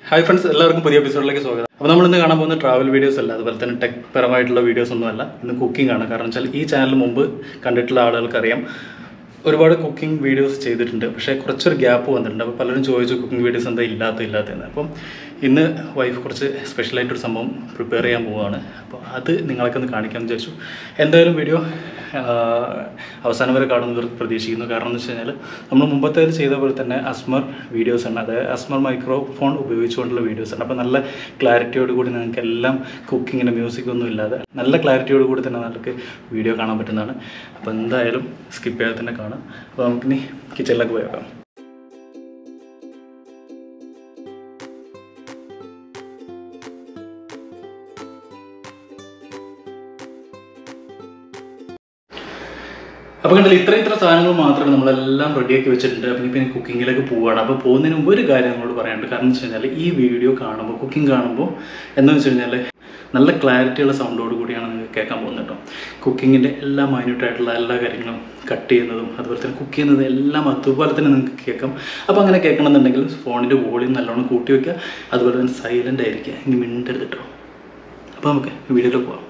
hi friends എല്ലാവർക്കും പുതിയ എപ്പിസോഡിലേക്ക് സ്വാഗതം അപ്പോൾ നമ്മൾ ഇന്ന് കാണാൻ പോകുന്ന ട്രാവൽ വീഡിയോസ് അല്ല അതുപോലെ തന്നെ ടെക് പരമായിട്ടുള്ള വീഡിയോസ് ഒന്നുമല്ല ഇന്ന് കുക്കിംഗ് ആണ് കാരണം വെച്ചാൽ ഈ ചാനൽ മുമ്പ് കണ്ടിട്ടുള്ള ആളുകൾക്കറിയാം ഒരുപാട് കുക്കിംഗ് വീഡിയോസ് ചെയ്തിട്ടുണ്ട് പക്ഷേ കുറച്ചൊരു ഗ്യാപ്പ് വന്നിട്ടുണ്ട് അപ്പോൾ പലരും ചോദിച്ചു കുക്കിംഗ് വീഡിയോസ് എന്താ ഇല്ലാത്ത ഇല്ലാത്തതെന്ന് അപ്പം ഇന്ന് വൈഫ് കുറച്ച് സ്പെഷ്യലായിട്ടൊരു സംഭവം പ്രിപ്പയർ ചെയ്യാൻ പോവുകയാണ് അപ്പോൾ അത് നിങ്ങളൊക്കെ ഒന്ന് കാണിക്കാമെന്ന് വിചാരിച്ചു എന്തായാലും വീഡിയോ അവസാനം വരെ കാണുന്നവർ പ്രതീക്ഷിക്കുന്നു കാരണം എന്ന് വെച്ച് കഴിഞ്ഞാൽ നമ്മൾ മുമ്പത്തേത് ചെയ്ത പോലെ തന്നെ അസ്മർ വീഡിയോസ് ആണ് അതായത് അസ്മർ മൈക്രോഫോൺ ഉപയോഗിച്ചുകൊണ്ടുള്ള വീഡിയോസ് ആണ് അപ്പോൾ നല്ല ക്ലാരിറ്റിയോട് കൂടി നിങ്ങൾക്ക് എല്ലാം കുക്കിങ്ങിൻ്റെ മ്യൂസിക് ഒന്നും ഇല്ലാതെ നല്ല ക്ലാരിറ്റിയോട് കൂടി തന്നെ നമുക്ക് വീഡിയോ കാണാൻ പറ്റുന്നതാണ് അപ്പോൾ എന്തായാലും സ്കിപ്പ് ചെയ്യാതെ തന്നെ കാണാം അപ്പോൾ നമുക്കിനി കിച്ചണിലേക്ക് പോയേക്കാം അപ്പോൾ കണ്ടില്ല ഇത്ര ഇത്ര സാധനങ്ങൾ മാത്രമേ നമ്മളെല്ലാം റെഡിയാക്കി വെച്ചിട്ടുണ്ട് അപ്പം ഇപ്പം ഇനി കുക്കിങ്ങിലേക്ക് പോവുകയാണ് അപ്പോൾ പോകുന്നതിന് മുമ്പ് ഒരു കാര്യം നമ്മളോട് പറയാനുണ്ട് കാരണം എന്ന് വെച്ച് കഴിഞ്ഞാൽ ഈ വീഡിയോ കാണുമ്പോൾ കുക്കിംഗ് കാണുമ്പോൾ എന്താണെന്ന് വെച്ച് കഴിഞ്ഞാൽ നല്ല ക്ലാരിറ്റിയുള്ള സൗണ്ടോട് കൂടിയാണ് നിങ്ങൾക്ക് കേൾക്കാൻ പോകുന്നത് കേട്ടോ കുക്കിങ്ങിൻ്റെ എല്ലാ മൈന്യൂട്ടായിട്ടുള്ള എല്ലാ കാര്യങ്ങളും കട്ട് ചെയ്യുന്നതും അതുപോലെ തന്നെ കുക്ക് ചെയ്യുന്നതും എല്ലാം അതുപോലെ തന്നെ നിങ്ങൾക്ക് കേൾക്കാം അപ്പോൾ അങ്ങനെ കേൾക്കണമെന്നുണ്ടെങ്കിൽ ഫോണിൻ്റെ വോളിയം നല്ലോണം കൂട്ടി വയ്ക്കുക അതുപോലെ തന്നെ സൈലൻ്റ് ആയിരിക്കുക ഇനി മിണ്ടരുത് കേട്ടോ അപ്പോൾ നമുക്ക് വീഡിയോയിലേക്ക് പോകാം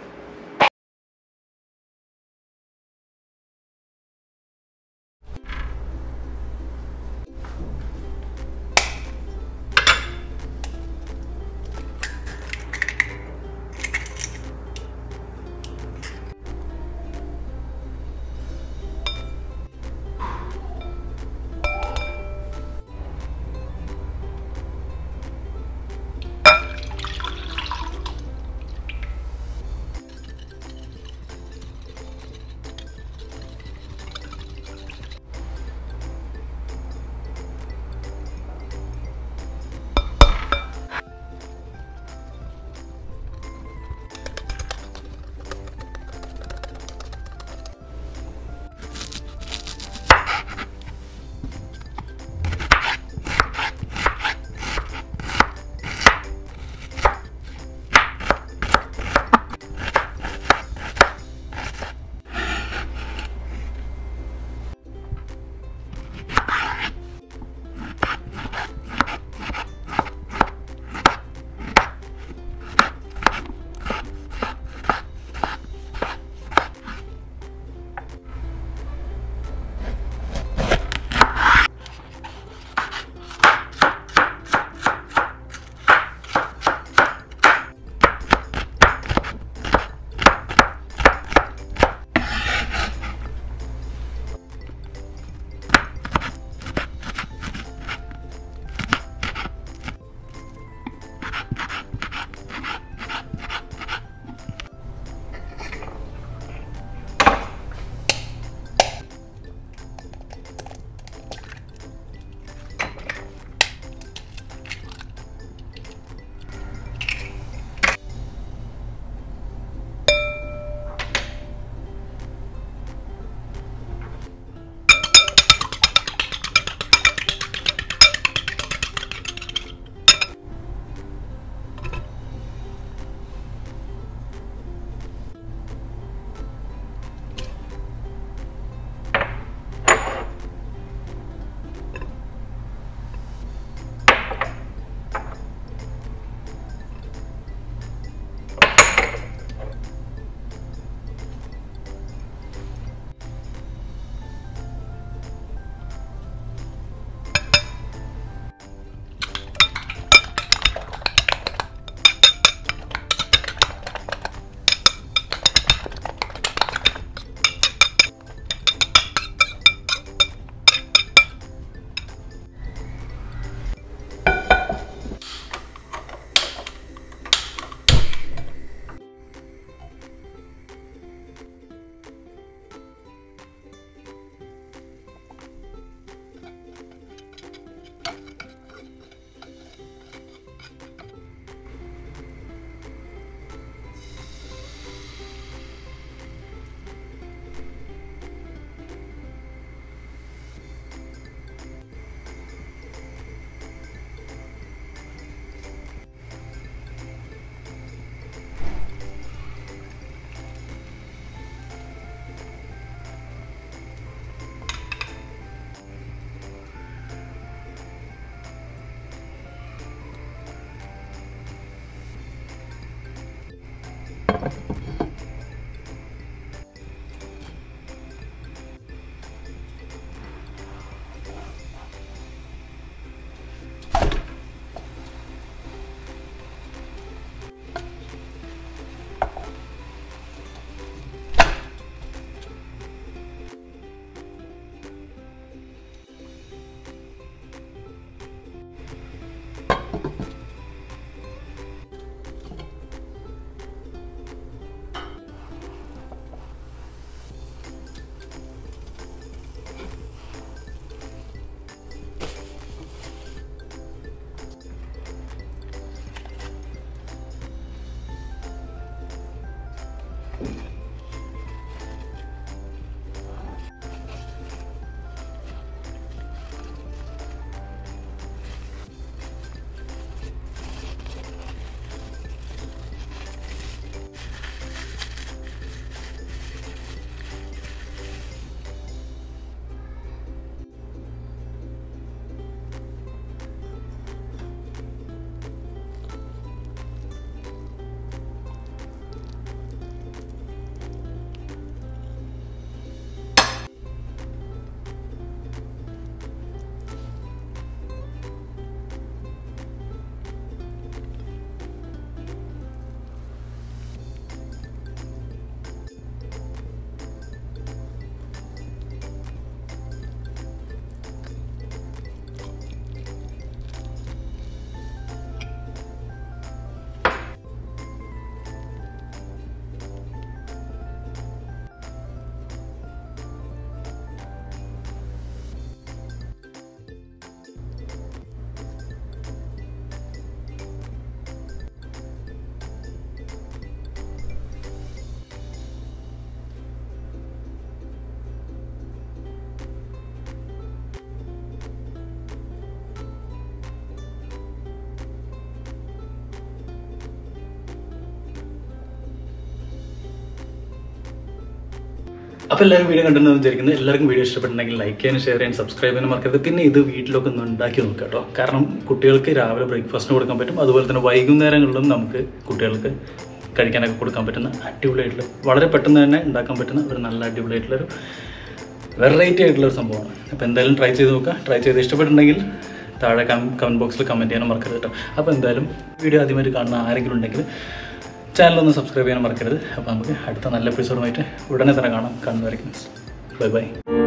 അപ്പോൾ എല്ലാവരും വീഡിയോ കണ്ടെന്ന് വിചാരിക്കുന്നത് എല്ലാവർക്കും വീഡിയോ ഇഷ്ടപ്പെട്ടുണ്ടെങ്കിൽ ലൈക്ക് ചെയ്യാനും ഷെയർ ചെയ്യാനും സബ്സ്ക്രൈബ് ചെയ്യാനും മറക്കരുത് പിന്നെ ഇത് വീട്ടിലൊക്കെ ഒന്ന് ഉണ്ടാക്കി നോക്കുക കേട്ടോ കാരണം കുട്ടികൾക്ക് രാവിലെ ബ്രേക്ക്ഫാസ്റ്റിന് കൊടുക്കാൻ പറ്റും അതുപോലെ തന്നെ വൈകുന്നേരങ്ങളിലും നമുക്ക് കുട്ടികൾക്ക് കഴിക്കാനൊക്കെ കൊടുക്കാൻ പറ്റുന്ന അടിപൊളിയായിട്ടുള്ള വളരെ പെട്ടെന്ന് തന്നെ ഉണ്ടാക്കാൻ പറ്റുന്ന ഒരു നല്ല അടിപൊളിയായിട്ടുള്ളൊരു വെറൈറ്റി ആയിട്ടുള്ള ഒരു സംഭവമാണ് അപ്പോൾ എന്തായാലും ട്രൈ ചെയ്ത് നോക്കുക ട്രൈ ചെയ്ത് ഇഷ്ടപ്പെട്ടിട്ടുണ്ടെങ്കിൽ താഴെ കമൻറ്റ് ബോക്സിൽ കമൻറ്റ് ചെയ്യാനും മറക്കരുത് കേട്ടോ അപ്പോൾ എന്തായാലും വീഡിയോ ആദ്യമായിട്ട് കാണുന്ന ആരെങ്കിലും ഉണ്ടെങ്കിൽ ചാനലൊന്ന് സബ്സ്ക്രൈബ് ചെയ്യാനും മറക്കരുത് അപ്പോൾ നമുക്ക് അടുത്ത നല്ല എപ്പിസോഡുമായിട്ട് ഉടനെ തന്നെ കാണാം കാണുന്നതായിരിക്കും ബൈ ബൈ